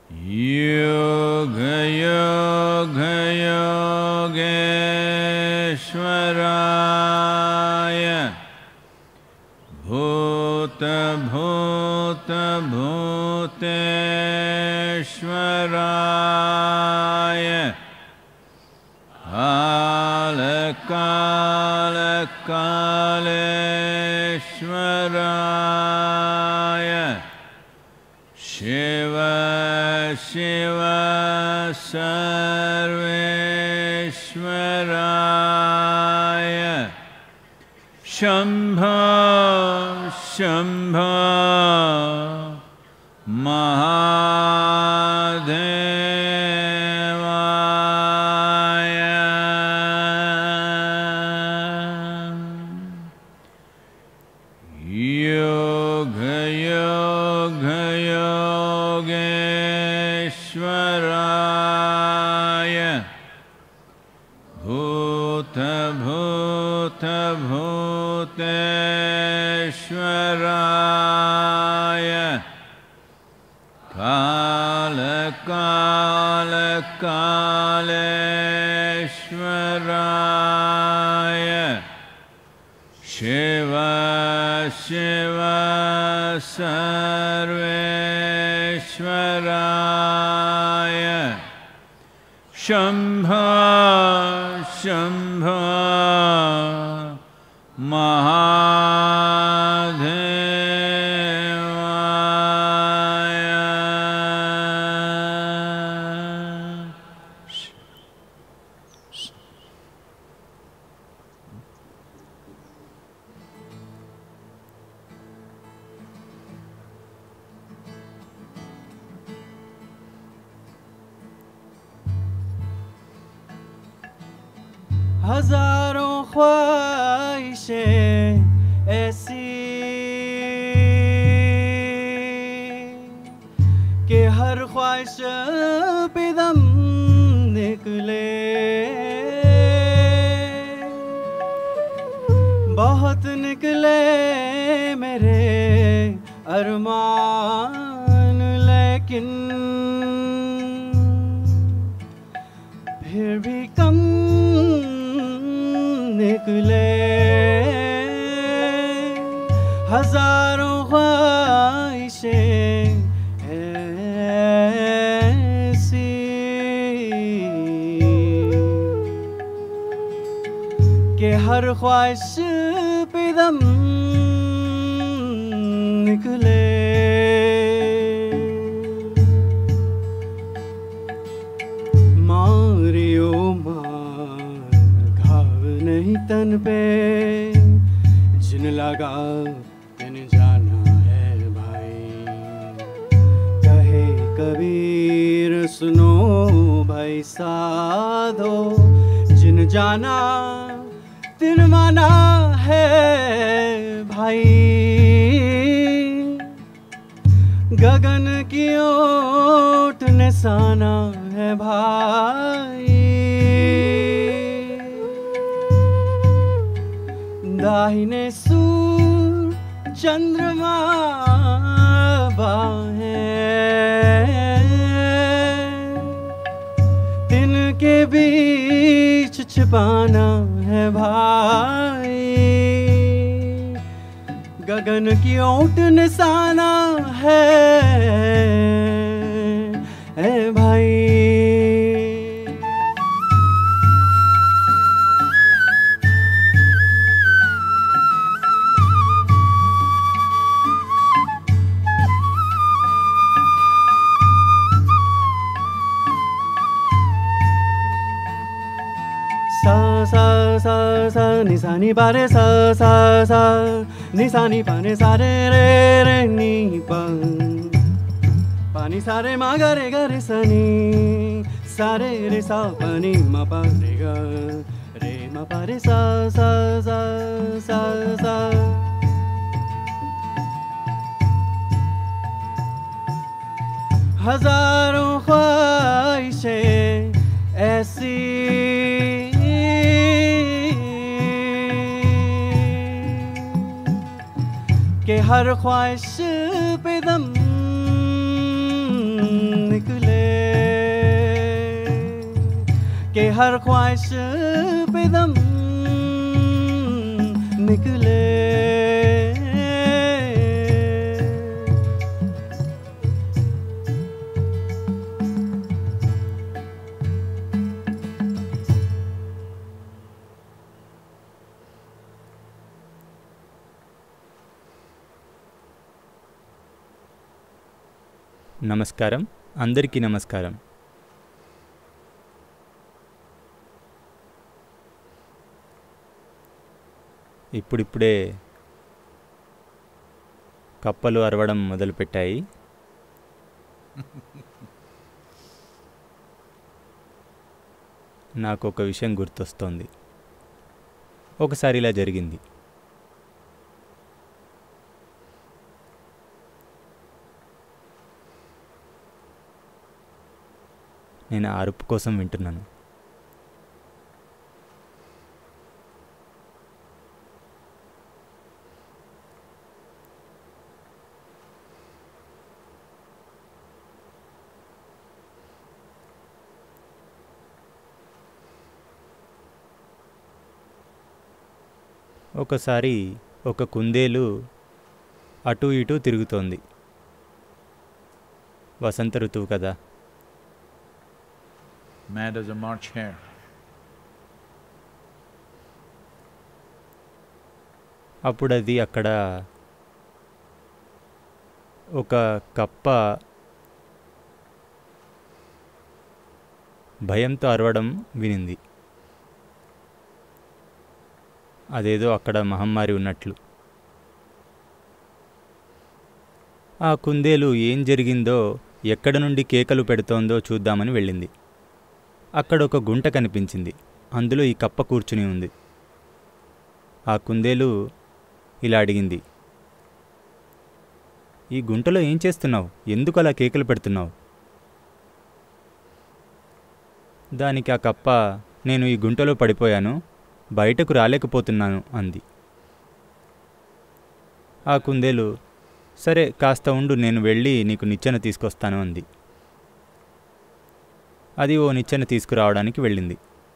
योगयोगयोगेश्वराय भूतभूतभूतेश्वराय कालकालकालेश्वराय शिव शिव सर्वेश्वराय शम्भ शम्भ महादेवाय योगयोगयोगेश्वराय भूतभूतभूतेश्वराय कालकालकालेश्वराय शिव शिव सर्वेश्वराय शम्भ शम्भ महादेवाय हजारों ख्वाहिशें ऐसी कि हर ख्वाहिश पे दम निकले बहुत निकले मेरे अरमान लेकिन फिर भी कम निकले हजारों ख्वाहिशें ऐसी कि हर ख्वाहिश पे दम निकले मारियो मार घाव नहीं तन पे जिन लगा तिन जाना है भाई कहे कबीर सुनो भाई साधो जिन जाना तिन माना है भाई गगन की ओट निशाना है भाई दाहिने सूर चंद्रमा बाहें तिनके बीच छिपाना है भाई गगन की ओट निशाना है ए भाई सा सा सा सा नि सा नि पा रे सा सा सा नि सा नि पा रे सा रे रे रे नि पा पा नि सा रे मा गा रे गा रे सा नि सा रे रे सा पा नि मा पा रे गा रे मा पा रे सा सा सा सा सा हजारों ख्वाहिशें ऐसी कि हर ख्वाहिश पे दम निकले हर ख्वाहिश पे दम निकले నమస్కారం అందరికీ నమస్కారం ఇప్పుడిప్పుడే కప్పలు అరవడం మొదలుపెట్టాయి నాకు ఒక విషయం గుర్తొస్తోంది ఒకసారి ఇలా జరిగింది నేను ఆ అరుపు కోసం వింటున్నాను ఒకసారి ఒక కుందేలు అటు ఇటు తిరుగుతోంది వసంత ఋతువు కదా Mad as a March hare. అప్పుడు అది అక్కడ ఒక కప్ప భయంతో అరవడం వినింది అదేదో అక్కడ మహమ్మారి ఉన్నట్లు ఆ కుందేలు ఏం జరిగిందో ఎక్కడ నుండి కేకలు పెడుతోందో చూద్దామని వెళ్ళింది అక్కడ ఒక గుంట కనిపించింది అందులో ఈ కప్ప కూర్చుని ఉంది ఆ కుందేలు ఇలా అడిగింది ఈ గుంటలో ఏం చేస్తున్నావు ఎందుకు అలా కేకలు పెడుతున్నావు దానికి ఆ కప్ప నేను ఈ గుంటలో పడిపోయాను బయటకు రాలేకపోతున్నాను అంది ఆ కుందేలు సరే కాస్త ఉండు నేను వెళ్ళి నీకు నిచ్చెన తీసుకొస్తాను అంది అది ఓ నిచ్చెన తీసుకురావడానికి వెళ్ళింది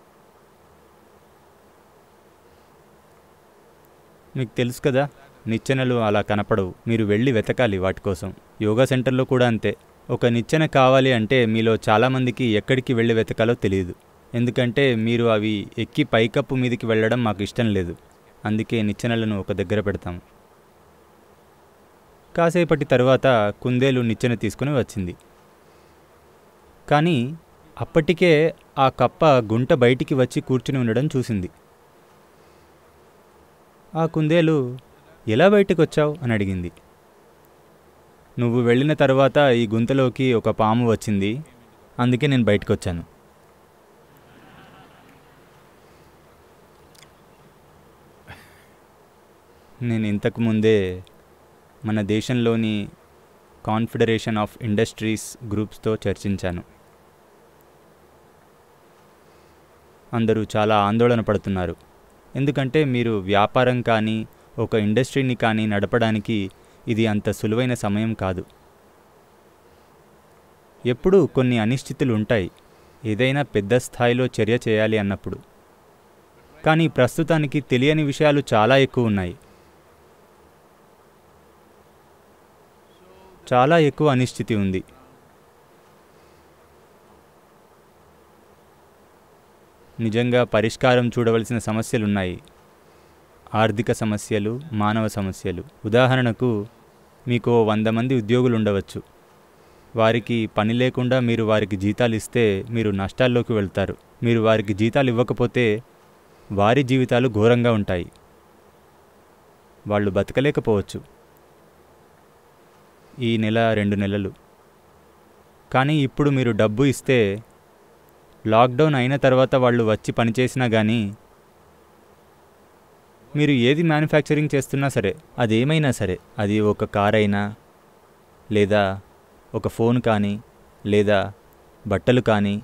మీకు తెలుసు కదా నిచ్చెనలు అలా కనపడవు మీరు వెళ్ళి వెతకాలి వాటి కోసం యోగా సెంటర్లో కూడా అంతే ఒక నిచ్చెన కావాలి అంటే మీలో చాలామందికి ఎక్కడికి వెళ్ళి వెతకాలో తెలియదు ఎందుకంటే మీరు అవి ఎక్కి పైకప్పు మీదకి వెళ్ళడం మాకు ఇష్టం లేదు అందుకే నిచ్చెనలను ఒక దగ్గర పెడతాం కాసేపటి తర్వాత కుందేలు నిచ్చెన తీసుకుని వచ్చింది కానీ అప్పటికే ఆ కప్ప గుంట బయటికి వచ్చి కూర్చుని ఉండడం చూసింది ఆ కుందేలు ఎలా బయటకు వచ్చావు అని అడిగింది నువ్వు వెళ్ళిన తర్వాత ఈ గుంతలోకి ఒక పాము వచ్చింది అందుకే నేను బయటకు వచ్చాను నేను ఇంతకు ముందే మన దేశంలోని కాన్ఫెడరేషన్ ఆఫ్ ఇండస్ట్రీస్ గ్రూప్స్తో చర్చించాను అందరూ చాలా ఆందోళన పడుతున్నారు ఎందుకంటే మీరు వ్యాపారం కానీ ఒక ఇండస్ట్రీని కానీ నడపడానికి ఇది అంత సులువైన సమయం కాదు ఎప్పుడూ కొన్ని అనిశ్చితులు ఉంటాయి ఏదైనా పెద్ద స్థాయిలో చర్య చేయాలి అన్నప్పుడు కానీ ప్రస్తుతానికి తెలియని విషయాలు చాలా ఎక్కువ ఉన్నాయి చాలా ఎక్కువ అనిశ్చితి ఉంది నిజంగా పరిష్కారం చూడవలసిన సమస్యలున్నాయి ఆర్థిక సమస్యలు మానవ సమస్యలు ఉదాహరణకు మీకు ఓ వంద మంది ఉద్యోగులు ఉండవచ్చు వారికి పని లేకుండా మీరు వారికి జీతాలు ఇస్తే మీరు నష్టాల్లోకి వెళ్తారు మీరు వారికి జీతాలు ఇవ్వకపోతే వారి జీవితాలు ఘోరంగా ఉంటాయి వాళ్ళు బతకలేకపోవచ్చు ఈ నెల రెండు నెలలు కానీ ఇప్పుడు మీరు డబ్బు ఇస్తే లాక్డౌన్ అయిన తర్వాత వాళ్ళు వచ్చి పనిచేసినా కానీ మీరు ఏది మ్యానుఫ్యాక్చరింగ్ చేస్తున్నా సరే అదేమైనా సరే అది ఒక కార్ అయినా లేదా ఒక ఫోన్ కానీ లేదా బట్టలు కానీ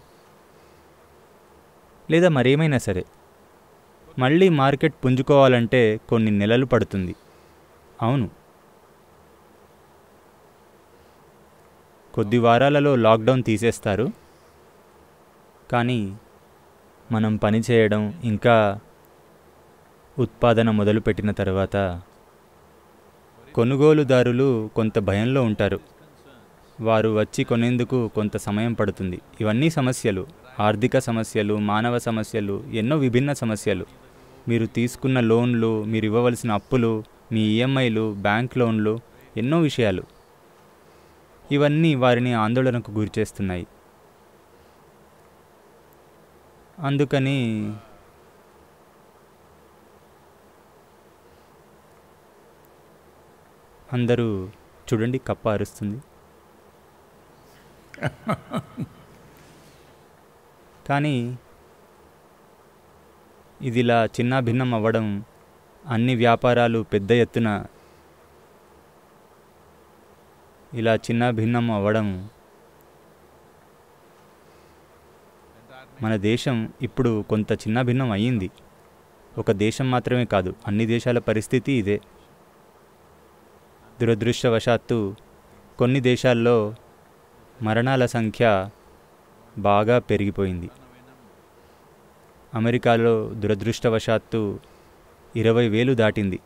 లేదా మరేమైనా సరే మళ్ళీ మార్కెట్ పుంజుకోవాలంటే కొన్ని నెలలు పడుతుంది అవును కొద్ది వారాలలో లాక్డౌన్ తీసేస్తారు కానీ మనం పని చేయడం ఇంకా ఉత్పాదన మొదలుపెట్టిన తర్వాత కొనుగోలుదారులు కొంత భయంలో ఉంటారు వారు వచ్చి కొనేందుకు కొంత సమయం పడుతుంది ఇవన్నీ సమస్యలు ఆర్థిక సమస్యలు మానవ సమస్యలు ఎన్నో విభిన్న సమస్యలు మీరు తీసుకున్న లోన్లు మీరు ఇవ్వవలసిన అప్పులు మీ ఈఎంఐలు బ్యాంక్ లోన్లు ఎన్నో విషయాలు ఇవన్నీ వారిని ఆందోళనకు గురిచేస్తున్నాయి అందుకని అందరూ చూడండి కప్ప అరుస్తుంది కానీ ఇది ఇలా చిన్న భిన్నం అవ్వడం అన్ని వ్యాపారాలు పెద్ద ఎత్తున ఇలా చిన్న భిన్నం అవ్వడం మన దేశం ఇప్పుడు కొంత చిన్న భిన్నం అయ్యింది ఒక దేశం మాత్రమే కాదు అన్ని దేశాల పరిస్థితి ఇదే దురదృష్టవశాత్తు కొన్ని దేశాల్లో మరణాల సంఖ్య బాగా పెరిగిపోయింది అమెరికాలో దురదృష్టవశాత్తు ఇరవై వేలు దాటింది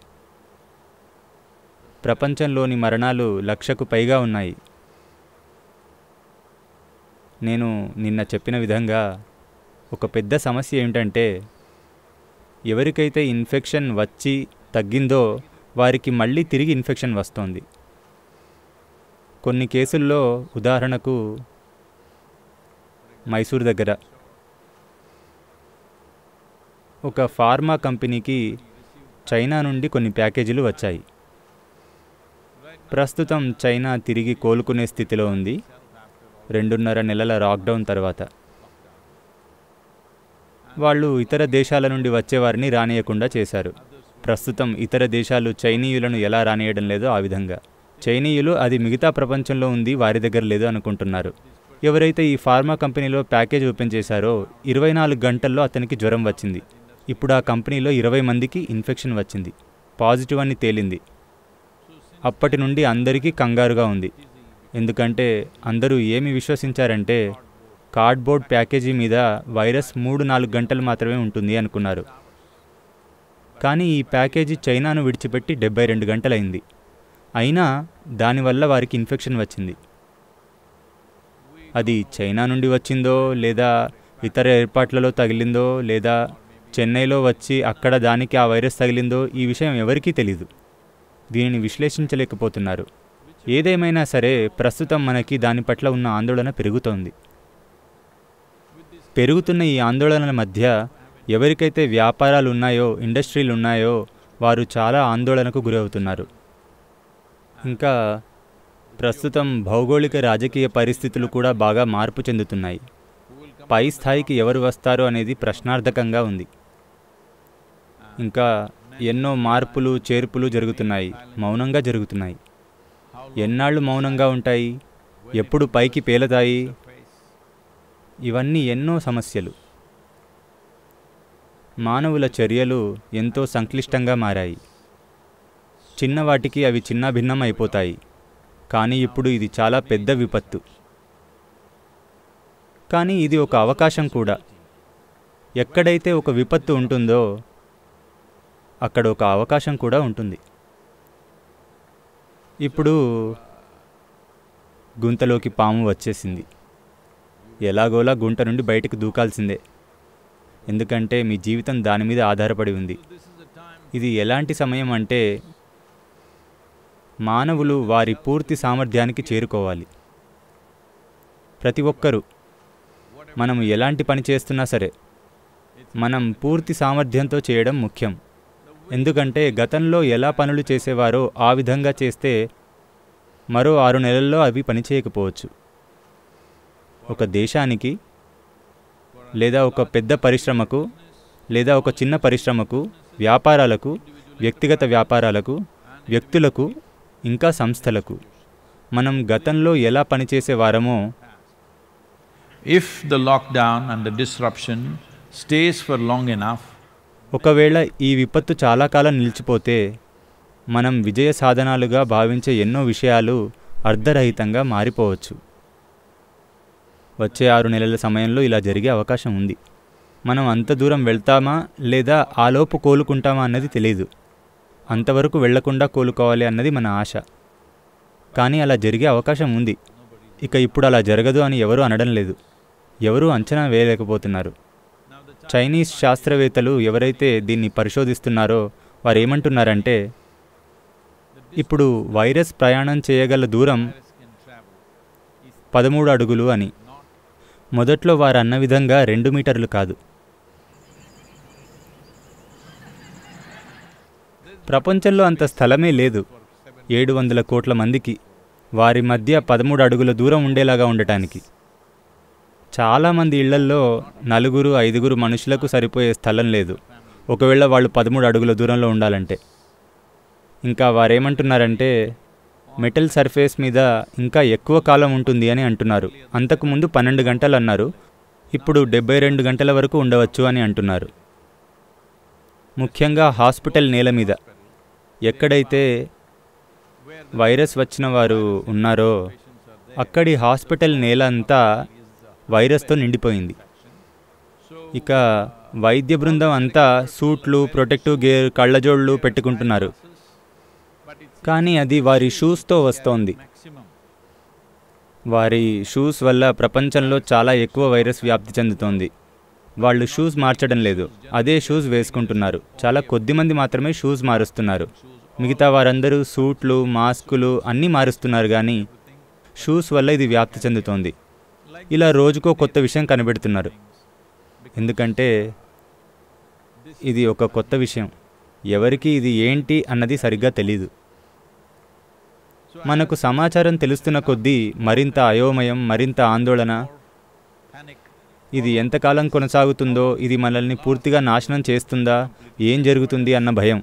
ప్రపంచంలోని మరణాలు లక్షకు పైగా ఉన్నాయి నేను నిన్న చెప్పిన విధంగా ఒక పెద్ద సమస్య ఏమిటంటే ఎవరికైతే ఇన్ఫెక్షన్ వచ్చి తగ్గిందో వారికి మళ్ళీ తిరిగి ఇన్ఫెక్షన్ వస్తోంది కొన్ని కేసుల్లో ఉదాహరణకు మైసూర్ దగ్గర ఒక ఫార్మా కంపెనీకి చైనా నుండి కొన్ని ప్యాకేజీలు వచ్చాయి ప్రస్తుతం చైనా తిరిగి కోలుకునే స్థితిలో ఉంది రెండున్నర నెలల లాక్డౌన్ తర్వాత వాళ్ళు ఇతర దేశాల నుండి వచ్చేవారిని రానియకుండా చేశారు ప్రస్తుతం ఇతర దేశాలు చైనీయులను ఎలా రానియడం లేదో ఆ విధంగా చైనీయులు అది మిగతా ప్రపంచంలో ఉంది వారి దగ్గర లేదు అనుకుంటున్నారు ఎవరైతే ఈ ఫార్మా కంపెనీలో ప్యాకేజ్ ఓపెన్ చేశారో ఇరవై నాలుగు గంటల్లో అతనికి జ్వరం వచ్చింది ఇప్పుడు ఆ కంపెనీలో ఇరవై మందికి ఇన్ఫెక్షన్ వచ్చింది పాజిటివ్ అని తేలింది అప్పటి నుండి అందరికీ కంగారుగా ఉంది ఎందుకంటే అందరూ ఏమి విశ్వసించారంటే కార్డ్బోర్డ్ ప్యాకేజీ మీద వైరస్ మూడు నాలుగు గంటలు మాత్రమే ఉంటుంది అనుకున్నారు కానీ ఈ ప్యాకేజీ చైనాను విడిచిపెట్టి డెబ్బై రెండు గంటలైంది అయినా దానివల్ల వారికి ఇన్ఫెక్షన్ వచ్చింది అది చైనా నుండి వచ్చిందో లేదా ఇతర ఏర్పాట్లలో తగిలిందో లేదా చెన్నైలో వచ్చి అక్కడ దానికి ఆ వైరస్ తగిలిందో ఈ విషయం ఎవరికీ తెలీదు దీనిని విశ్లేషించలేకపోతున్నారు ఏదేమైనా సరే ప్రస్తుతం మనకి దాని పట్ల ఉన్న ఆందోళన పెరుగుతోంది పెరుగుతున్న ఈ ఆందోళనల మధ్య ఎవరికైతే వ్యాపారాలు ఉన్నాయో ఇండస్ట్రీలు ఉన్నాయో వారు చాలా ఆందోళనకు గురవుతున్నారు ఇంకా ప్రస్తుతం భౌగోళిక రాజకీయ పరిస్థితులు కూడా బాగా మార్పు చెందుతున్నాయి పై స్థాయికి ఎవరు వస్తారో అనేది ప్రశ్నార్థకంగా ఉంది ఇంకా ఎన్నో మార్పులు చేర్పులు జరుగుతున్నాయి మౌనంగా జరుగుతున్నాయి ఎన్నాళ్ళు మౌనంగా ఉంటాయి ఎప్పుడు పైకి పేలతాయి ఇవన్నీ ఎన్నో సమస్యలు మానవుల చర్యలు ఎంతో సంక్లిష్టంగా మారాయి చిన్నవాటికి అవి చిన్న భిన్నం అయిపోతాయి కానీ ఇప్పుడు ఇది చాలా పెద్ద విపత్తు కానీ ఇది ఒక అవకాశం కూడా ఎక్కడైతే ఒక విపత్తు ఉంటుందో అక్కడ ఒక అవకాశం కూడా ఉంటుంది ఇప్పుడు గుంతలోకి పాము వచ్చేసింది ఎలాగోలా గుంట నుండి బయటకు దూకాల్సిందే ఎందుకంటే మీ జీవితం దాని మీద ఆధారపడి ఉంది ఇది ఎలాంటి సమయం అంటే మానవులు వారి పూర్తి సామర్థ్యానికి చేరుకోవాలి ప్రతి ఒక్కరూ మనం ఎలాంటి పని చేస్తున్నా సరే మనం పూర్తి సామర్థ్యంతో చేయడం ముఖ్యం ఎందుకంటే గతంలో ఎలా పనులు చేసేవారో ఆ విధంగా చేస్తే మరో ఆరు నెలల్లో అవి పనిచేయకపోవచ్చు ఒక దేశానికి లేదా ఒక పెద్ద పరిశ్రమకు లేదా ఒక చిన్న పరిశ్రమకు వ్యాపారాలకు వ్యక్తిగత వ్యాపారాలకు వ్యక్తులకు ఇంకా సంస్థలకు మనం గతంలో ఎలా పనిచేసేవారమో If the lockdown and the disruption stays for long enough, ఒకవేళ ఈ విపత్తు చాలా కాలం నిలిచిపోతే మనం విజయ సాధనాలుగా భావించే ఎన్నో విషయాలు అర్ధరహితంగా మారిపోవచ్చు వచ్చే ఆరు నెలల సమయంలో ఇలా జరిగే అవకాశం ఉంది మనం అంత దూరం వెళ్తామా లేదా ఆలోపు కోలుకుంటామా అన్నది తెలియదు అంతవరకు వెళ్లకుండా కోలుకోవాలి అన్నది మన ఆశ కానీ అలా జరిగే అవకాశం ఉంది ఇక ఇప్పుడు అలా జరగదు అని ఎవరూ అనడం లేదు ఎవరూ అంచనా వేయలేకపోతున్నారు చైనీస్ శాస్త్రవేత్తలు ఎవరైతే దీన్ని పరిశోధిస్తున్నారో వారు ఏమంటున్నారంటే ఇప్పుడు వైరస్ ప్రయాణం చేయగల దూరం పదమూడు అడుగులు అని మొదట్లో వారు అన్న విధంగా రెండు మీటర్లు కాదు ప్రపంచంలో అంత స్థలమే లేదు ఏడు వందల కోట్ల మందికి వారి మధ్య పదమూడు అడుగుల దూరం ఉండేలాగా ఉండటానికి చాలామంది ఇళ్లల్లో నలుగురు ఐదుగురు మనుషులకు సరిపోయే స్థలం లేదు ఒకవేళ వాళ్ళు పదమూడు అడుగుల దూరంలో ఉండాలంటే ఇంకా వారేమంటున్నారంటే మెటల్ సర్ఫేస్ మీద ఇంకా ఎక్కువ కాలం ఉంటుంది అని అంటున్నారు అంతకుముందు పన్నెండు గంటలు అన్నారు ఇప్పుడు డెబ్బై రెండు గంటల వరకు ఉండవచ్చు అని అంటున్నారు ముఖ్యంగా హాస్పిటల్ నేల మీద ఎక్కడైతే వైరస్ వచ్చిన వారు ఉన్నారో అక్కడి హాస్పిటల్ నేల అంతా వైరస్తో నిండిపోయింది ఇక వైద్య బృందం అంతా సూట్లు ప్రొటెక్టివ్ గేర్ కళ్ళజోళ్ళు పెట్టుకుంటున్నారు కానీ అది వారి షూస్తో వస్తోంది వారి షూస్ వల్ల ప్రపంచంలో చాలా ఎక్కువ వైరస్ వ్యాప్తి చెందుతోంది వాళ్ళు షూస్ మార్చడం లేదు అదే షూస్ వేసుకుంటున్నారు చాలా కొద్ది మంది మాత్రమే షూస్ మారుస్తున్నారు మిగతా వారందరూ సూట్లు మాస్కులు అన్నీ మారుస్తున్నారు కానీ షూస్ వల్ల ఇది వ్యాప్తి చెందుతోంది ఇలా రోజుకో కొత్త విషయం కనిపెడుతున్నారు ఎందుకంటే ఇది ఒక కొత్త విషయం ఎవరికి ఇది ఏంటి అన్నది సరిగ్గా తెలీదు మనకు సమాచారం తెలుస్తున్న కొద్దీ మరింత అయోమయం మరింత ఆందోళన ఇది ఎంతకాలం కొనసాగుతుందో ఇది మనల్ని పూర్తిగా నాశనం చేస్తుందా ఏం జరుగుతుంది అన్న భయం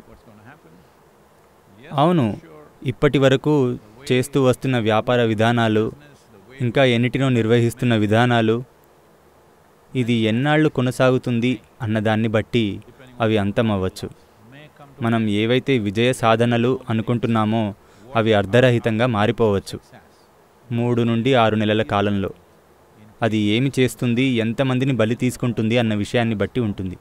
అవును ఇప్పటి వరకు చేస్తూ వస్తున్న వ్యాపార విధానాలు ఇంకా ఎన్నిటినో నిర్వహిస్తున్న విధానాలు ఇది ఎన్నాళ్ళు కొనసాగుతుంది అన్నదాన్ని బట్టి అవి అంతమవ్వచ్చు మనం ఏవైతే విజయ సాధనలు అనుకుంటున్నామో అవి అర్ధరహితంగా మారిపోవచ్చు మూడు నుండి ఆరు నెలల కాలంలో అది ఏమి చేస్తుంది ఎంతమందిని బలి తీసుకుంటుంది అన్న విషయాన్ని బట్టి ఉంటుంది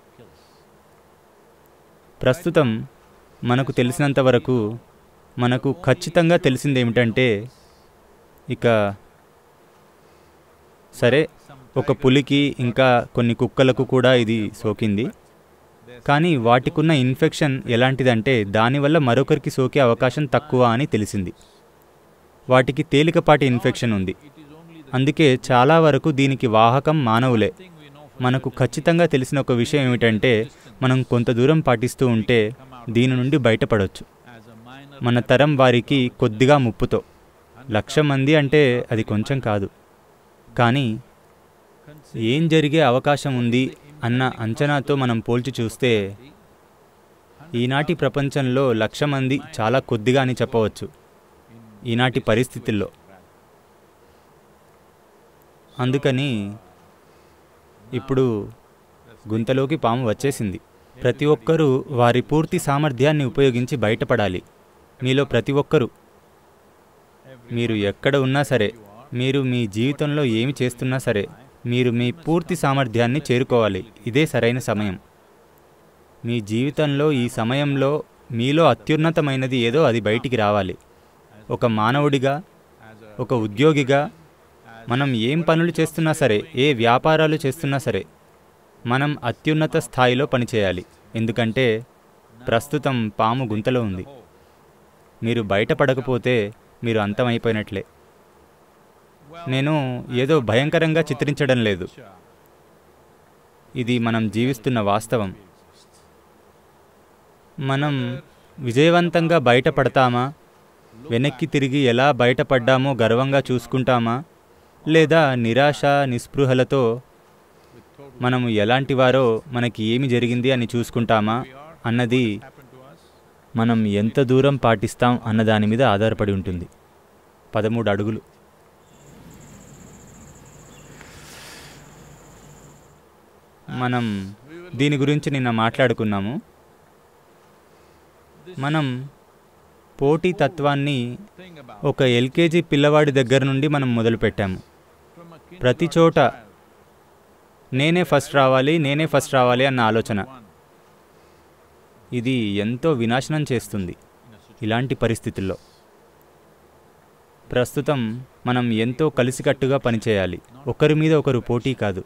ప్రస్తుతం మనకు తెలిసినంత వరకు మనకు ఖచ్చితంగా తెలిసింది ఏమిటంటే ఇక సరే ఒక పులికి ఇంకా కొన్ని కుక్కలకు కూడా ఇది సోకింది కానీ వాటికున్న ఇన్ఫెక్షన్ ఎలాంటిదంటే దానివల్ల మరొకరికి సోకే అవకాశం తక్కువ అని తెలిసింది వాటికి తేలికపాటి ఇన్ఫెక్షన్ ఉంది అందుకే చాలా వరకు దీనికి వాహకం మానవులే మనకు ఖచ్చితంగా తెలిసిన ఒక విషయం ఏమిటంటే మనం కొంత దూరం పాటిస్తూ ఉంటే దీని నుండి బయటపడవచ్చు మన తరం వారికి కొద్దిగా ముప్పుతో లక్ష మంది అంటే అది కొంచెం కాదు కానీ ఏం జరిగే అవకాశం ఉంది అన్న అంచనాతో మనం పోల్చి చూస్తే ఈనాటి ప్రపంచంలో లక్ష మంది చాలా కొద్దిగా అని చెప్పవచ్చు ఈనాటి పరిస్థితుల్లో అందుకని ఇప్పుడు గుంతలోకి పాము వచ్చేసింది ప్రతి ఒక్కరూ వారి పూర్తి సామర్థ్యాన్ని ఉపయోగించి బయటపడాలి మీలో ప్రతి ఒక్కరూ మీరు ఎక్కడ ఉన్నా సరే మీరు మీ జీవితంలో ఏమి చేస్తున్నా సరే మీరు మీ పూర్తి సామర్థ్యాన్ని చేరుకోవాలి ఇదే సరైన సమయం మీ జీవితంలో ఈ సమయంలో మీలో అత్యున్నతమైనది ఏదో అది బయటికి రావాలి ఒక మానవుడిగా ఒక ఉద్యోగిగా మనం ఏం పనులు చేస్తున్నా సరే ఏ వ్యాపారాలు చేస్తున్నా సరే మనం అత్యున్నత స్థాయిలో పనిచేయాలి ఎందుకంటే ప్రస్తుతం పాము గుంతలో ఉంది మీరు బయటపడకపోతే మీరు అంతమైపోయినట్లే నేను ఏదో భయంకరంగా చిత్రించడం లేదు ఇది మనం జీవిస్తున్న వాస్తవం మనం విజయవంతంగా బయటపడతామా వెనక్కి తిరిగి ఎలా బయటపడ్డామో గర్వంగా చూసుకుంటామా లేదా నిరాశ నిస్పృహలతో మనము ఎలాంటి వారో మనకి ఏమి జరిగింది అని చూసుకుంటామా అన్నది మనం ఎంత దూరం పాటిస్తాం అన్న దాని మీద ఆధారపడి ఉంటుంది పదమూడు అడుగులు మనం దీని గురించి నిన్న మాట్లాడుకున్నాము మనం పోటీ తత్వాన్ని ఒక ఎల్కేజీ పిల్లవాడి దగ్గర నుండి మనం మొదలుపెట్టాము ప్రతి చోట నేనే ఫస్ట్ రావాలి నేనే ఫస్ట్ రావాలి అన్న ఆలోచన ఇది ఎంతో వినాశనం చేస్తుంది ఇలాంటి పరిస్థితుల్లో ప్రస్తుతం మనం ఎంతో కలిసికట్టుగా పనిచేయాలి ఒకరి మీద ఒకరు పోటీ కాదు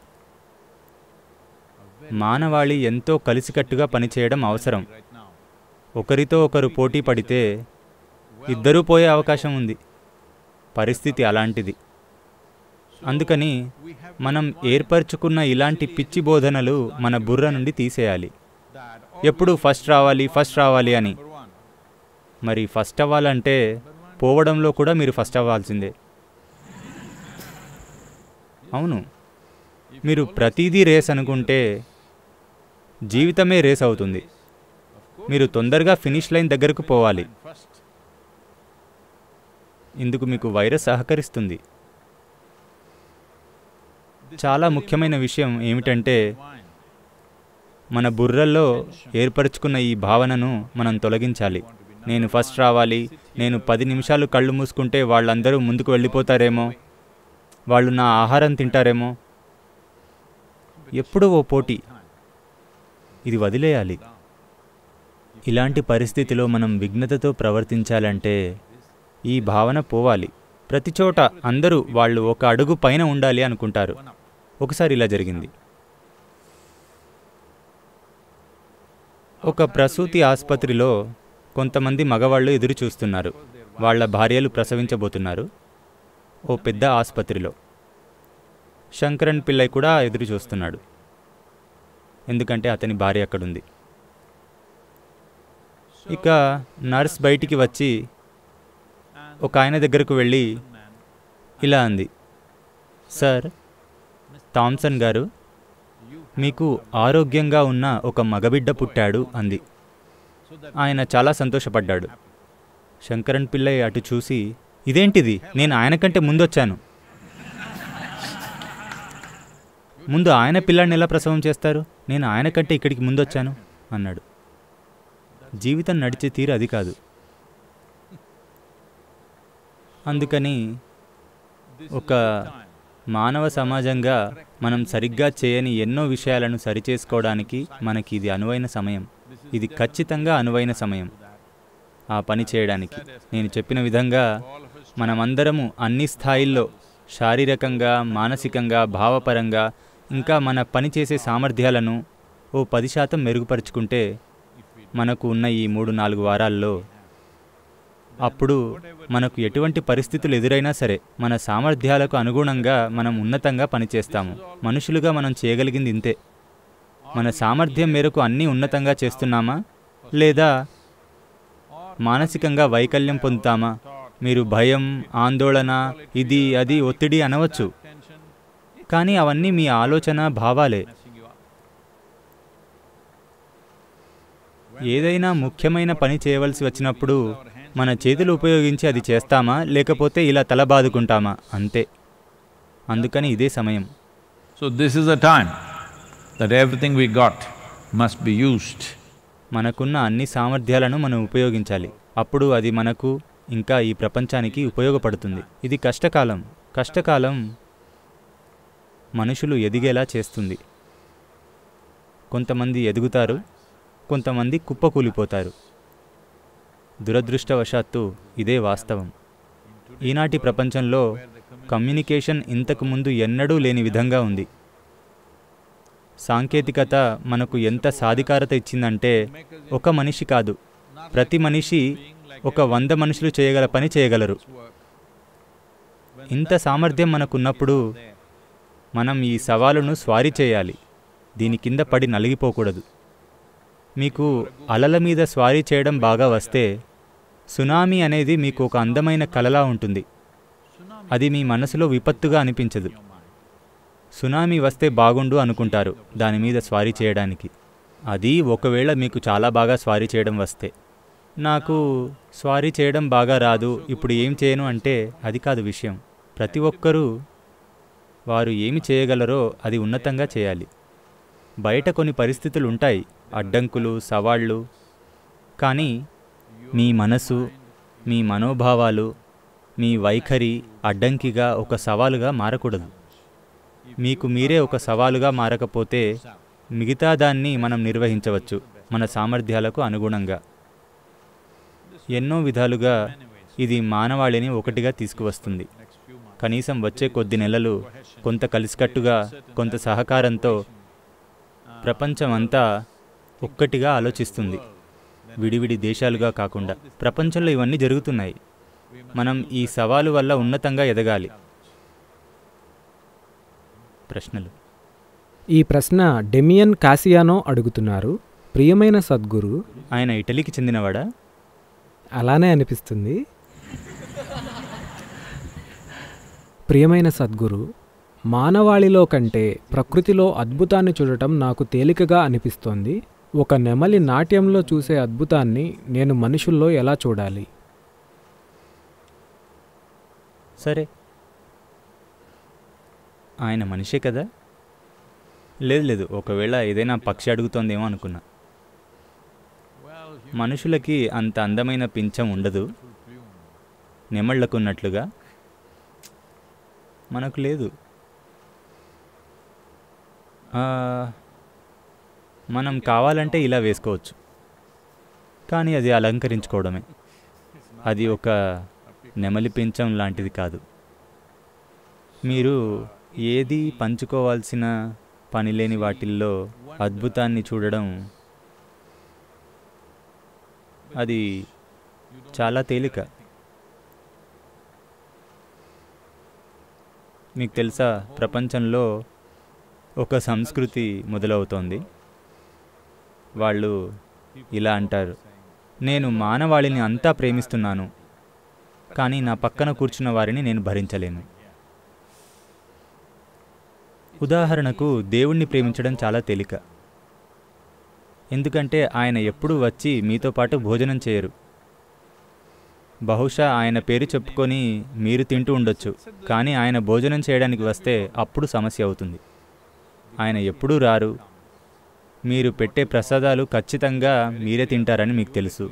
మానవాళి ఎంతో కలిసికట్టుగా పనిచేయడం అవసరం ఒకరితో ఒకరు పోటీ పడితే ఇద్దరూ పోయే అవకాశం ఉంది పరిస్థితి అలాంటిది అందుకని మనం ఏర్పరచుకున్న ఇలాంటి పిచ్చి బోధనలు మన బుర్ర నుండి తీసేయాలి ఎప్పుడు ఫస్ట్ రావాలి ఫస్ట్ రావాలి అని మరి ఫస్ట్ అవ్వాలంటే పోవడంలో కూడా మీరు ఫస్ట్ అవ్వాల్సిందే అవును మీరు ప్రతిదీ రేస్ అనుకుంటే జీవితమే రేస్ అవుతుంది మీరు తొందరగా ఫినిష్ లైన్ దగ్గరకు పోవాలి ఇందుకు మీకు వైరస్ సహకరిస్తుంది చాలా ముఖ్యమైన విషయం ఏమిటంటే మన బుర్రల్లో ఏర్పరచుకున్న ఈ భావనను మనం తొలగించాలి నేను ఫస్ట్ రావాలి నేను పది నిమిషాలు కళ్ళు మూసుకుంటే వాళ్ళందరూ ముందుకు వెళ్ళిపోతారేమో వాళ్ళు నా ఆహారం తింటారేమో ఎప్పుడూ ఓ పోటీ ఇది వదిలేయాలి ఇలాంటి పరిస్థితిలో మనం విఘ్నతతో ప్రవర్తించాలంటే ఈ భావన పోవాలి ప్రతి చోట అందరూ వాళ్ళు ఒక అడుగు పైన ఉండాలి అనుకుంటారు ఒకసారి ఇలా జరిగింది ఒక ప్రసూతి ఆసుపత్రిలో కొంతమంది మగవాళ్ళు ఎదురు చూస్తున్నారు వాళ్ళ భార్యలు ప్రసవించబోతున్నారు ఓ పెద్ద ఆసుపత్రిలో శంకరన్ పిల్లై కూడా ఎదురు చూస్తున్నాడు ఎందుకంటే అతని భార్య అక్కడుంది ఇక నర్స్ బయటికి వచ్చి ఒక ఆయన దగ్గరకు వెళ్ళి ఇలా అంది సార్ థామ్సన్ గారు మీకు ఆరోగ్యంగా ఉన్న ఒక మగబిడ్డ పుట్టాడు అంది ఆయన చాలా సంతోషపడ్డాడు శంకరన్ పిల్లై అటు చూసి ఇదేంటిది నేను ఆయన కంటే ముందొచ్చాను ముందు ఆయన పిల్లాడిని ఎలా ప్రసవం చేస్తారు నేను ఆయన కంటే ఇక్కడికి ముందొచ్చాను అన్నాడు జీవితం నడిచే తీరు అది కాదు అందుకని ఒక మానవ సమాజంగా మనం సరిగ్గా చేయని ఎన్నో విషయాలను సరిచేసుకోవడానికి మనకి ఇది అనువైన సమయం ఇది ఖచ్చితంగా అనువైన సమయం ఆ పని చేయడానికి నేను చెప్పిన విధంగా మనమందరము అన్ని స్థాయిల్లో శారీరకంగా మానసికంగా భావపరంగా ఇంకా మన పని చేసే సామర్థ్యాలను ఓ పది శాతం మెరుగుపరుచుకుంటే మనకు ఉన్న ఈ మూడు నాలుగు వారాల్లో అప్పుడు మనకు ఎటువంటి పరిస్థితులు ఎదురైనా సరే మన సామర్థ్యాలకు అనుగుణంగా మనం ఉన్నతంగా పనిచేస్తాము మనుషులుగా మనం చేయగలిగింది ఇంతే మన సామర్థ్యం మేరకు అన్నీ ఉన్నతంగా చేస్తున్నామా లేదా మానసికంగా వైకల్యం పొందుతామా మీరు భయం ఆందోళన ఇది అది ఒత్తిడి అనవచ్చు కానీ అవన్నీ మీ ఆలోచన భావాలే ఏదైనా ముఖ్యమైన పని చేయవలసి వచ్చినప్పుడు మన చేతులు ఉపయోగించి అది చేస్తామా లేకపోతే ఇలా తల బాదుకుంటామా అంతే అందుకని ఇదే సమయం So this is a time that everything we got must be used. మనకున్న అన్ని సామర్థ్యాలను మనం ఉపయోగించాలి అప్పుడు అది మనకు ఇంకా ఈ ప్రపంచానికి ఉపయోగపడుతుంది ఇది కష్టకాలం కష్టకాలం మనుషులు ఎదిగేలా చేస్తుంది కొంతమంది ఎదుగుతారు కొంతమంది కుప్పకూలిపోతారు దురదృష్టవశాత్తు ఇదే వాస్తవం ఈనాటి ప్రపంచంలో కమ్యూనికేషన్ ఇంతకు ముందు ఎన్నడూ లేని విధంగా ఉంది సాంకేతికత మనకు ఎంత సాధికారత ఇచ్చిందంటే ఒక మనిషి కాదు ప్రతి మనిషి ఒక వంద మనుషులు చేయగల పని చేయగలరు ఇంత సామర్థ్యం మనకున్నప్పుడు మనం ఈ సవాలును స్వారీ చేయాలి దీని కింద పడి నలిగిపోకూడదు మీకు అలల మీద స్వారీ చేయడం బాగా వస్తే సునామీ అనేది మీకు ఒక అందమైన కలలా ఉంటుంది అది మీ మనసులో విపత్తుగా అనిపించదు సునామీ వస్తే బాగుండు అనుకుంటారు దాని మీద స్వారీ చేయడానికి అది ఒకవేళ మీకు చాలా బాగా స్వారీ చేయడం వస్తే నాకు స్వారీ చేయడం బాగా రాదు ఇప్పుడు ఏం చేయను అంటే అది కాదు విషయం ప్రతి ఒక్కరూ వారు ఏమి చేయగలరో అది ఉన్నతంగా చేయాలి బయట కొన్ని పరిస్థితులు ఉంటాయి అడ్డంకులు సవాళ్ళు కానీ మీ మనసు మీ మనోభావాలు మీ వైఖరి అడ్డంకిగా ఒక సవాలుగా మారకూడదు మీకు మీరే ఒక సవాలుగా మారకపోతే మిగతా దాన్ని మనం నిర్వహించవచ్చు మన సామర్థ్యాలకు అనుగుణంగా ఎన్నో విధాలుగా ఇది మానవాళిని ఒకటిగా తీసుకువస్తుంది కనీసం వచ్చే కొద్ది నెలలు కొంత కలిసికట్టుగా కొంత సహకారంతో ప్రపంచం అంతా ఒక్కటిగా ఆలోచిస్తుంది విడివిడి దేశాలుగా కాకుండా ప్రపంచంలో ఇవన్నీ జరుగుతున్నాయి మనం ఈ సవాలు వల్ల ఉన్నతంగా ఎదగాలి ప్రశ్నలు ఈ ప్రశ్న డెమియన్ కాసియానో అడుగుతున్నారు ప్రియమైన సద్గురు ఆయన ఇటలీకి చెందినవాడా అలానే అనిపిస్తుంది ప్రియమైన సద్గురు మానవాళిలో కంటే ప్రకృతిలో అద్భుతాన్ని చూడటం నాకు తేలికగా అనిపిస్తోంది ఒక నెమలి నాట్యంలో చూసే అద్భుతాన్ని నేను మనుషుల్లో ఎలా చూడాలి సరే ఆయన మనిషే కదా లేదు లేదు ఒకవేళ ఏదైనా పక్షి అడుగుతోందేమో అనుకున్నా మనుషులకి అంత అందమైన పింఛం ఉండదు నెమళ్లకు ఉన్నట్లుగా మనకు లేదు ఆ, మనం కావాలంటే ఇలా వేసుకోవచ్చు కానీ అది అలంకరించుకోవడమే అది ఒక నెమలి పింఛం లాంటిది కాదు మీరు ఏది పంచుకోవాల్సిన పని లేని వాటిల్లో అద్భుతాన్ని చూడడం అది చాలా తేలిక మీకు తెలుసా ప్రపంచంలో ఒక సంస్కృతి మొదలవుతోంది వాళ్ళు ఇలా అంటారు నేను మానవాళిని అంతా ప్రేమిస్తున్నాను కానీ నా పక్కన కూర్చున్న వారిని నేను భరించలేను ఉదాహరణకు దేవుణ్ణి ప్రేమించడం చాలా తేలిక ఎందుకంటే ఆయన ఎప్పుడూ వచ్చి మీతో పాటు భోజనం చేయరు బహుశా ఆయన పేరు చెప్పుకొని మీరు తింటూ ఉండొచ్చు కానీ ఆయన భోజనం చేయడానికి వస్తే అప్పుడు సమస్య అవుతుంది ఆయన ఎప్పుడూ రారు మీరు పెట్టే ప్రసాదాలు ఖచ్చితంగా మీరే తింటారని మీకు తెలుసు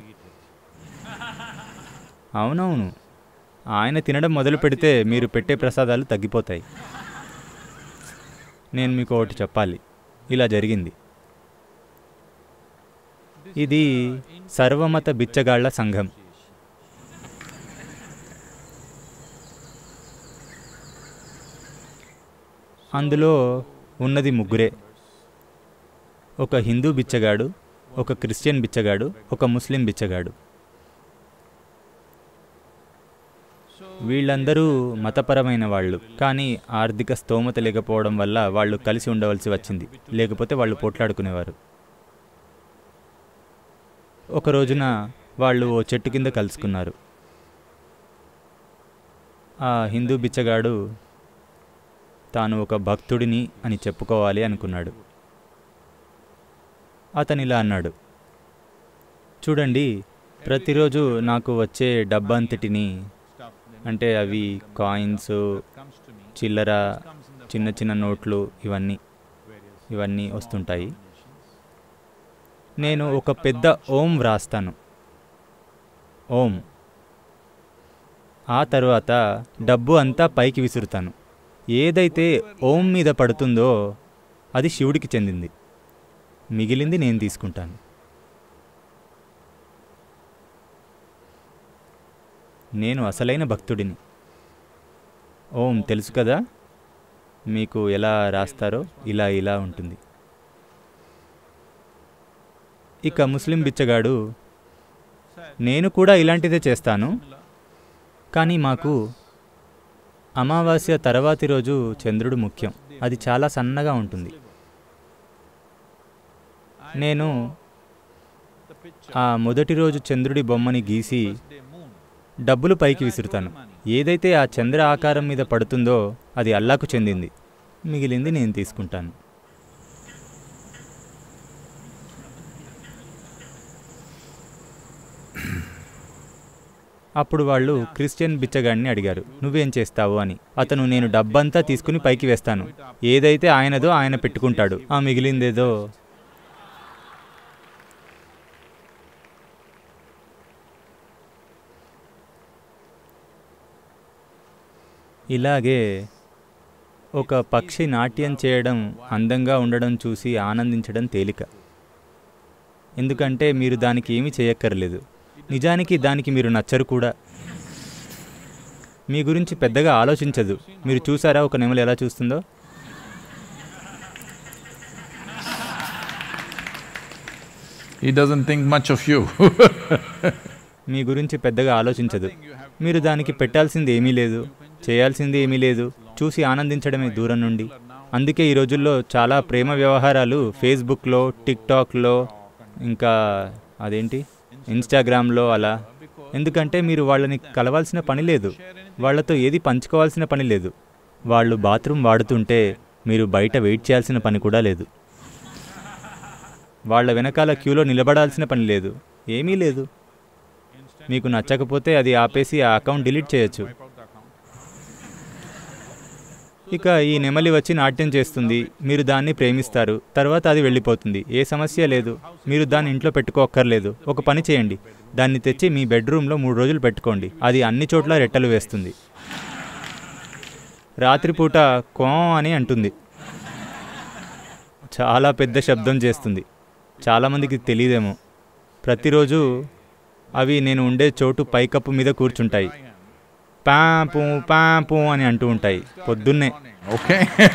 అవునవును ఆయన తినడం మొదలు పెడితే మీరు పెట్టే ప్రసాదాలు తగ్గిపోతాయి నేను మీకు ఒకటి చెప్పాలి ఇలా జరిగింది ఇది సర్వమత బిచ్చగాళ్ల సంఘం అందులో ఉన్నది ముగ్గురే ఒక హిందూ బిచ్చగాడు ఒక క్రిస్టియన్ బిచ్చగాడు ఒక ముస్లిం బిచ్చగాడు వీళ్ళందరూ మతపరమైన వాళ్ళు కానీ ఆర్థిక స్తోమత లేకపోవడం వల్ల వాళ్ళు కలిసి ఉండవలసి వచ్చింది లేకపోతే వాళ్ళు పోట్లాడుకునేవారు ఒక రోజున వాళ్ళు ఓ చెట్టు కింద కలుసుకున్నారు ఆ హిందూ బిచ్చగాడు తాను ఒక భక్తుడిని అని చెప్పుకోవాలి అనుకున్నాడు అతను ఇలా అన్నాడు చూడండి ప్రతిరోజు నాకు వచ్చే డబ్బంతటిని అంటే అవి కాయిన్స్ చిల్లర చిన్న చిన్న నోట్లు ఇవన్నీ ఇవన్నీ వస్తుంటాయి నేను ఒక పెద్ద ఓం వ్రాస్తాను ఓం ఆ తరువాత డబ్బు అంతా పైకి విసురుతాను ఏదైతే ఓం మీద పడుతుందో అది శివుడికి చెందింది మిగిలింది నేను తీసుకుంటాను నేను అసలైన భక్తుడిని ఓం తెలుసు కదా మీకు ఎలా రాస్తారో ఇలా ఇలా ఉంటుంది ఇక ముస్లిం బిచ్చగాడు నేను కూడా ఇలాంటిదే చేస్తాను కానీ మాకు అమావాస్య తర్వాతి రోజు చంద్రుడు ముఖ్యం అది చాలా సన్నగా ఉంటుంది నేను ఆ మొదటి రోజు చంద్రుడి బొమ్మని గీసి డబ్బులు పైకి విసురుతాను ఏదైతే ఆ చంద్ర ఆకారం మీద పడుతుందో అది అల్లాకు చెందింది మిగిలింది నేను తీసుకుంటాను అప్పుడు వాళ్ళు క్రిస్టియన్ బిచ్చగాడిని అడిగారు నువ్వేం చేస్తావు అని అతను నేను డబ్బంతా తీసుకుని పైకి వేస్తాను ఏదైతే ఆయనదో ఆయన పెట్టుకుంటాడు ఆ మిగిలిందేదో ఇలాగే ఒక పక్షి నాట్యం చేయడం అందంగా ఉండడం చూసి ఆనందించడం తేలిక ఎందుకంటే మీరు దానికి ఏమీ చేయక్కర్లేదు నిజానికి దానికి మీరు నచ్చరు కూడా మీ గురించి పెద్దగా ఆలోచించదు మీరు చూసారా ఒక నెమలి ఎలా చూస్తుందో He doesn't think much of you. మీ గురించి పెద్దగా ఆలోచించదు మీరు దానికి పెట్టాల్సింది ఏమీ లేదు చేయాల్సింది ఏమీ లేదు చూసి ఆనందించడమే దూరం నుండి అందుకే ఈ రోజుల్లో చాలా ప్రేమ వ్యవహారాలు ఫేస్బుక్లో టిక్టాక్లో ఇంకా అదేంటి ఇన్స్టాగ్రామ్లో అలా ఎందుకంటే మీరు వాళ్ళని కలవాల్సిన పని లేదు వాళ్ళతో ఏది పంచుకోవాల్సిన పని లేదు వాళ్ళు బాత్రూమ్ వాడుతుంటే మీరు బయట వెయిట్ చేయాల్సిన పని కూడా లేదు వాళ్ళ వెనకాల క్యూలో నిలబడాల్సిన పని లేదు ఏమీ లేదు మీకు నచ్చకపోతే అది ఆపేసి ఆ అకౌంట్ డిలీట్ చేయొచ్చు ఇక ఈ నెమలి వచ్చి నాట్యం చేస్తుంది మీరు దాన్ని ప్రేమిస్తారు తర్వాత అది వెళ్ళిపోతుంది ఏ సమస్య లేదు మీరు దాన్ని ఇంట్లో పెట్టుకోక్కర్లేదు ఒక పని చేయండి దాన్ని తెచ్చి మీ బెడ్రూమ్లో మూడు రోజులు పెట్టుకోండి అది అన్ని చోట్ల రెట్టలు వేస్తుంది రాత్రిపూట కో అని అంటుంది చాలా పెద్ద శబ్దం చేస్తుంది చాలామందికి తెలియదేమో ప్రతిరోజు అవి నేను ఉండే చోటు పైకప్పు మీద కూర్చుంటాయి పాంపు పాంపు అని అంటూ ఉంటాయి పొద్దున్నే Okay?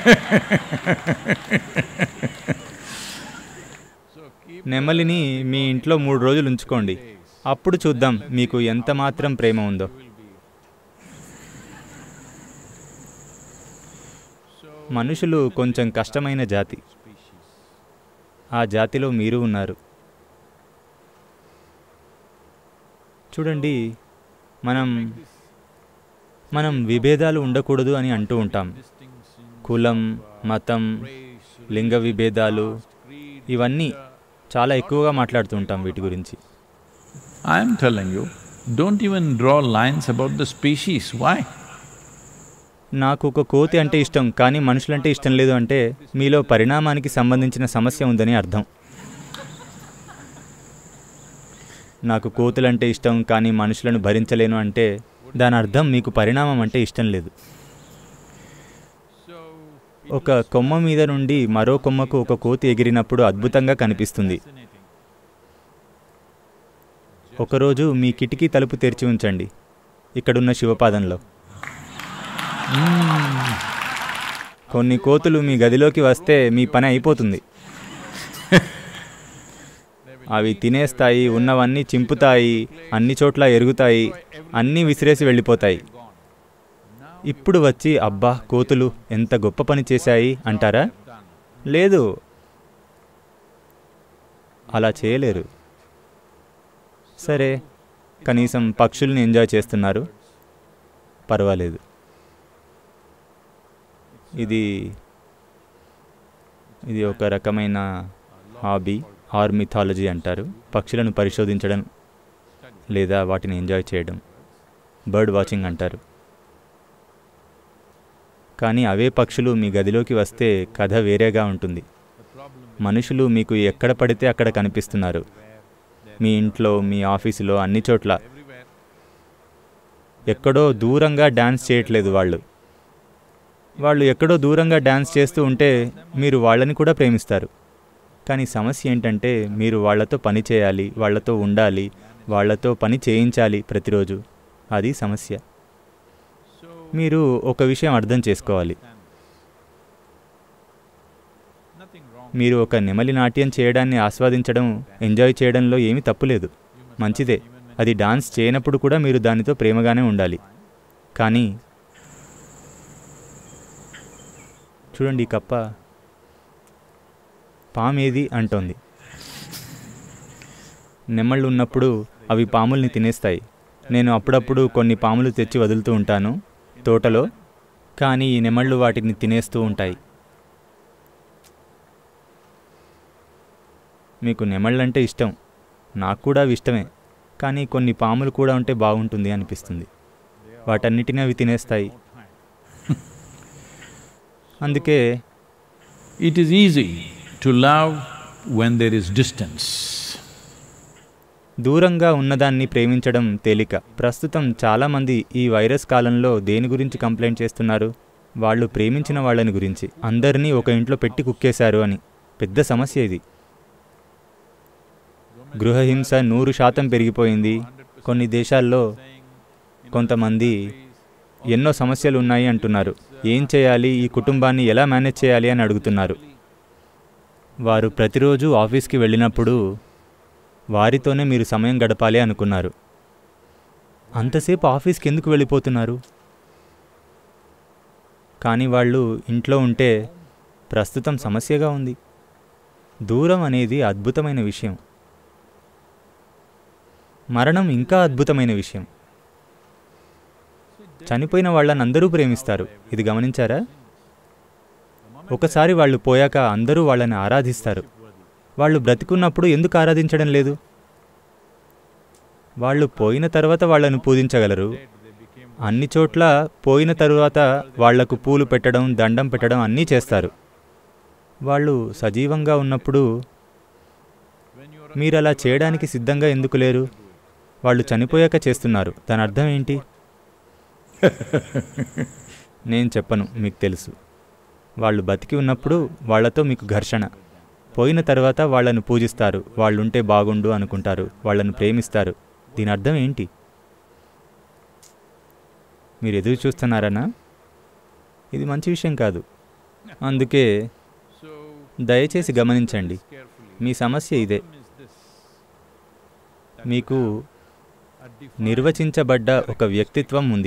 నెమలిని మీ ఇంట్లో మూడు రోజులు ఉంచుకోండి అప్పుడు చూద్దాం మీకు ఎంత మాత్రం ప్రేమ ఉందో మనుషులు కొంచెం కష్టమైన జాతి ఆ జాతిలో మీరు ఉన్నారు చూడండి మనం మనం విభేదాలు ఉండకూడదు అని అంటూ ఉంటాం కులం మతం లింగ విభేదాలు ఇవన్నీ చాలా ఎక్కువగా మాట్లాడుతూ ఉంటాం వీటి గురించి I am telling you, don't even draw lines about the species. Why? నాకు ఒక కోతి అంటే ఇష్టం కానీ మనుషులంటే ఇష్టం లేదు అంటే మీలో పరిణామానికి సంబంధించిన సమస్య ఉందని అర్థం నాకు కోతులంటే ఇష్టం కానీ మనుషులను భరించలేను అంటే దాని అర్థం మీకు పరిణామం అంటే ఇష్టం లేదు ఒక కొమ్మ మీద నుండి మరో కొమ్మకు ఒక కోతి ఎగిరినప్పుడు అద్భుతంగా కనిపిస్తుంది ఒకరోజు మీ కిటికీ తలుపు తెరిచి ఉంచండి ఇక్కడున్న శివపాదంలో కొన్ని కోతులు మీ గదిలోకి వస్తే మీ పని అయిపోతుంది అవి తినేస్తాయి ఉన్నవన్నీ చింపుతాయి అన్ని చోట్ల ఎరుగుతాయి అన్నీ విసిరేసి వెళ్ళిపోతాయి ఇప్పుడు వచ్చి అబ్బా కోతులు ఎంత గొప్ప పని చేశాయి అంటారా లేదు అలా చేయలేరు సరే కనీసం పక్షుల్ని ఎంజాయ్ చేస్తున్నారు పర్వాలేదు ఇది ఇది ఒక రకమైన హాబీ ఆర్ మిథాలజీ అంటారు పక్షులను పరిశోధించడం లేదా వాటిని ఎంజాయ్ చేయడం బర్డ్ వాచింగ్ అంటారు కానీ అవే పక్షులు మీ గదిలోకి వస్తే కథ వేరేగా ఉంటుంది మనుషులు మీకు ఎక్కడ పడితే అక్కడ కనిపిస్తున్నారు మీ ఇంట్లో మీ ఆఫీసులో అన్ని చోట్ల ఎక్కడో దూరంగా డ్యాన్స్ చేయట్లేదు వాళ్ళు వాళ్ళు ఎక్కడో దూరంగా డ్యాన్స్ చేస్తూ ఉంటే మీరు వాళ్ళని కూడా ప్రేమిస్తారు కానీ సమస్య ఏంటంటే మీరు వాళ్ళతో పని చేయాలి వాళ్ళతో ఉండాలి వాళ్ళతో పని చేయించాలి ప్రతిరోజు అది సమస్య మీరు ఒక విషయం అర్థం చేసుకోవాలి మీరు ఒక నెమలి నాట్యం చేయడాన్ని ఆస్వాదించడం ఎంజాయ్ చేయడంలో ఏమీ తప్పులేదు మంచిదే అది డాన్స్ చేయనప్పుడు కూడా మీరు దానితో ప్రేమగానే ఉండాలి కానీ చూడండి ఈ కప్ప పామేది అంటోంది నెమళ్ళు ఉన్నప్పుడు అవి పాముల్ని తినేస్తాయి నేను అప్పుడప్పుడు కొన్ని పాములు తెచ్చి వదులుతూ ఉంటాను తోటలో కానీ ఈ నెమళ్ళు వాటిని తినేస్తూ ఉంటాయి మీకు నెమళ్ళంటే ఇష్టం నాకు కూడా అవి ఇష్టమే కానీ కొన్ని పాములు కూడా ఉంటే బాగుంటుంది అనిపిస్తుంది వాటన్నిటిని అవి తినేస్తాయి అందుకే It is easy to love when there is distance. దూరంగా ఉన్నదాన్ని ప్రేమించడం తేలిక ప్రస్తుతం చాలామంది ఈ వైరస్ కాలంలో దేని గురించి కంప్లైంట్ చేస్తున్నారు వాళ్ళు ప్రేమించిన వాళ్ళని గురించి అందరినీ ఒక ఇంట్లో పెట్టి కుక్కేశారు అని పెద్ద సమస్య ఇది గృహహింస నూరు శాతం పెరిగిపోయింది కొన్ని దేశాల్లో కొంతమంది ఎన్నో సమస్యలు ఉన్నాయి అంటున్నారు ఏం చేయాలి ఈ కుటుంబాన్ని ఎలా మేనేజ్ చేయాలి అని అడుగుతున్నారు వారు ప్రతిరోజు ఆఫీస్కి వెళ్ళినప్పుడు వారితోనే మీరు సమయం గడపాలి అనుకున్నారు అంతసేపు ఆఫీస్కి ఎందుకు వెళ్ళిపోతున్నారు కానీ వాళ్ళు ఇంట్లో ఉంటే ప్రస్తుతం సమస్యగా ఉంది దూరం అనేది అద్భుతమైన విషయం మరణం ఇంకా అద్భుతమైన విషయం చనిపోయిన వాళ్ళని అందరూ ప్రేమిస్తారు ఇది గమనించారా ఒకసారి వాళ్ళు పోయాక అందరూ వాళ్ళని ఆరాధిస్తారు వాళ్ళు బ్రతికున్నప్పుడు ఎందుకు ఆరాధించడం లేదు వాళ్ళు పోయిన తర్వాత వాళ్ళను పూజించగలరు అన్ని చోట్ల పోయిన తరువాత వాళ్లకు పూలు పెట్టడం దండం పెట్టడం అన్నీ చేస్తారు వాళ్ళు సజీవంగా ఉన్నప్పుడు మీరు అలా చేయడానికి సిద్ధంగా ఎందుకు లేరు వాళ్ళు చనిపోయాక చేస్తున్నారు దాని అర్థం ఏంటి నేను చెప్పను మీకు తెలుసు వాళ్ళు బతికి ఉన్నప్పుడు వాళ్ళతో మీకు ఘర్షణ పోయిన తర్వాత వాళ్ళను పూజిస్తారు వాళ్ళుంటే బాగుండు అనుకుంటారు వాళ్ళను ప్రేమిస్తారు దీని అర్థం ఏంటి మీరు ఎదురు చూస్తున్నారనా ఇది మంచి విషయం కాదు అందుకే దయచేసి గమనించండి మీ సమస్య ఇదే మీకు నిర్వచించబడ్డ ఒక వ్యక్తిత్వం ఉంది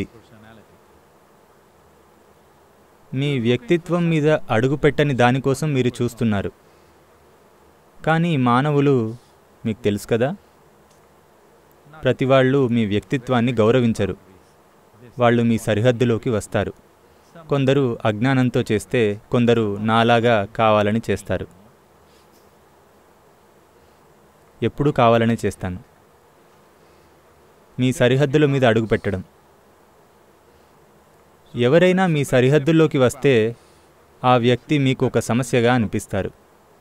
మీ వ్యక్తిత్వం మీద అడుగుపెట్టని దానికోసం మీరు చూస్తున్నారు కానీ మానవులు మీకు తెలుసు కదా ప్రతి వాళ్ళు మీ వ్యక్తిత్వాన్ని గౌరవించరు వాళ్ళు మీ సరిహద్దులోకి వస్తారు కొందరు అజ్ఞానంతో చేస్తే కొందరు నాలాగా కావాలని చేస్తారు ఎప్పుడూ కావాలనే చేస్తాను మీ సరిహద్దుల మీద అడుగు పెట్టడం ఎవరైనా మీ సరిహద్దుల్లోకి వస్తే ఆ వ్యక్తి మీకు ఒక సమస్యగా అనిపిస్తారు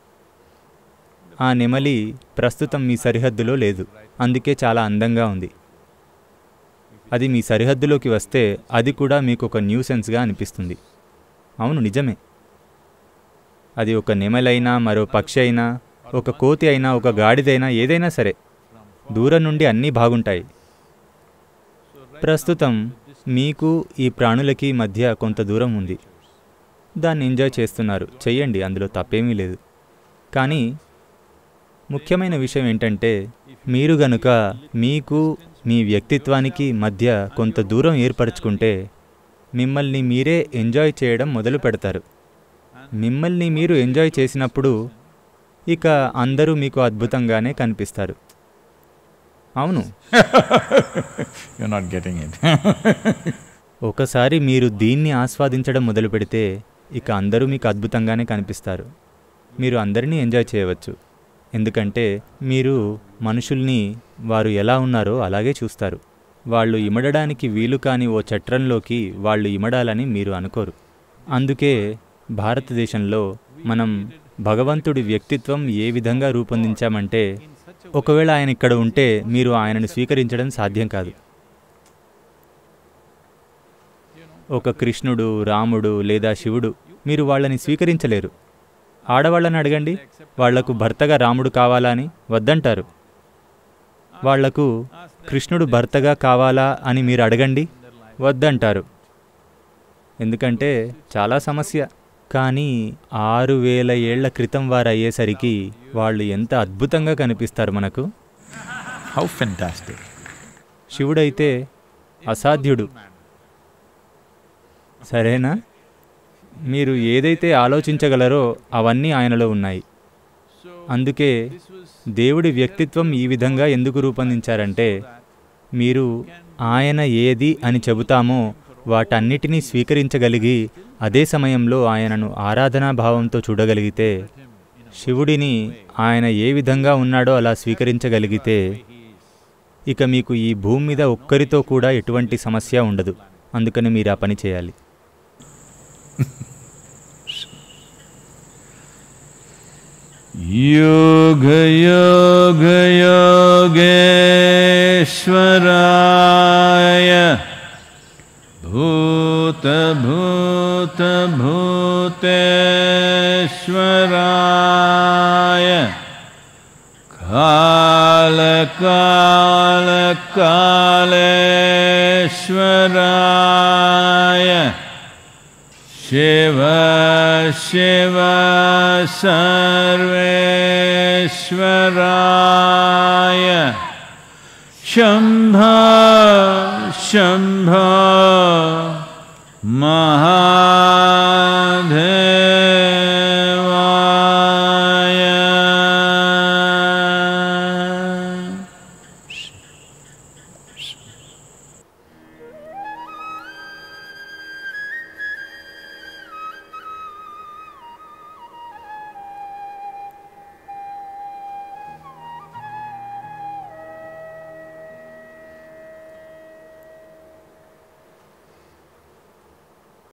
ఆ నెమలి ప్రస్తుతం మీ సరిహద్దులో లేదు అందుకే చాలా అందంగా ఉంది అది మీ సరిహద్దులోకి వస్తే అది కూడా మీకు ఒక న్యూసెన్స్గా అనిపిస్తుంది అవును నిజమే అది ఒక నెమలైనా మరో పక్షి అయినా ఒక కోతి అయినా ఒక గాడిదైనా ఏదైనా సరే దూరం నుండి అన్నీ బాగుంటాయి ప్రస్తుతం మీకు ఈ ప్రాణులకి మధ్య కొంత దూరం ఉంది దాన్ని ఎంజాయ్ చేస్తున్నారు చెయ్యండి అందులో తప్పేమీ లేదు కానీ ముఖ్యమైన విషయం ఏంటంటే మీరు గనుక మీకు మీ వ్యక్తిత్వానికి మధ్య కొంత దూరం ఏర్పరచుకుంటే మిమ్మల్ని మీరే ఎంజాయ్ చేయడం మొదలు పెడతారు మిమ్మల్ని మీరు ఎంజాయ్ చేసినప్పుడు ఇక అందరూ మీకు అద్భుతంగానే కనిపిస్తారు అవును You're not getting it. ఒకసారి మీరు దీన్ని ఆస్వాదించడం మొదలు పెడితే ఇక అందరూ మీకు అద్భుతంగానే కనిపిస్తారు మీరు అందరినీ ఎంజాయ్ చేయవచ్చు ఎందుకంటే మీరు మనుషుల్ని వారు ఎలా ఉన్నారో అలాగే చూస్తారు వాళ్ళు ఇమడడానికి వీలు కాని ఓ చట్రంలోకి వాళ్ళు ఇమడాలని మీరు అనుకోరు అందుకే భారతదేశంలో మనం భగవంతుడి వ్యక్తిత్వం ఏ విధంగా రూపొందించామంటే ఒకవేళ ఆయన ఇక్కడ ఉంటే మీరు ఆయనను స్వీకరించడం సాధ్యం కాదు ఒక కృష్ణుడు రాముడు లేదా శివుడు మీరు వాళ్ళని స్వీకరించలేరు ఆడవాళ్ళని అడగండి వాళ్లకు భర్తగా రాముడు కావాలా అని వద్దంటారు వాళ్లకు కృష్ణుడు భర్తగా కావాలా అని మీరు అడగండి వద్దంటారు ఎందుకంటే చాలా సమస్య కానీ ఆరు వేల ఏళ్ల క్రితం వారు అయ్యేసరికి వాళ్ళు ఎంత అద్భుతంగా కనిపిస్తారు మనకు How fantastic. శివుడైతే అసాధ్యుడు సరేనా మీరు ఏదైతే ఆలోచించగలరో అవన్నీ ఆయనలో ఉన్నాయి అందుకే దేవుడి వ్యక్తిత్వం ఈ విధంగా ఎందుకు రూపొందించారంటే మీరు ఆయన ఏది అని చెబుతామో వాటన్నిటినీ స్వీకరించగలిగి అదే సమయంలో ఆయనను ఆరాధనా భావంతో చూడగలిగితే శివుడిని ఆయన ఏ విధంగా ఉన్నాడో అలా స్వీకరించగలిగితే ఇక మీకు ఈ భూమి మీద ఒక్కరితో కూడా ఎటువంటి సమస్య ఉండదు అందుకని మీరు ఆ పని చేయాలి योगयोगयोगेश्वराय भूतभूत कालकालेश्वराय कालकालकालेश्वराय शिव शिव सर्वेश्वराय शम्भ शम्भ महा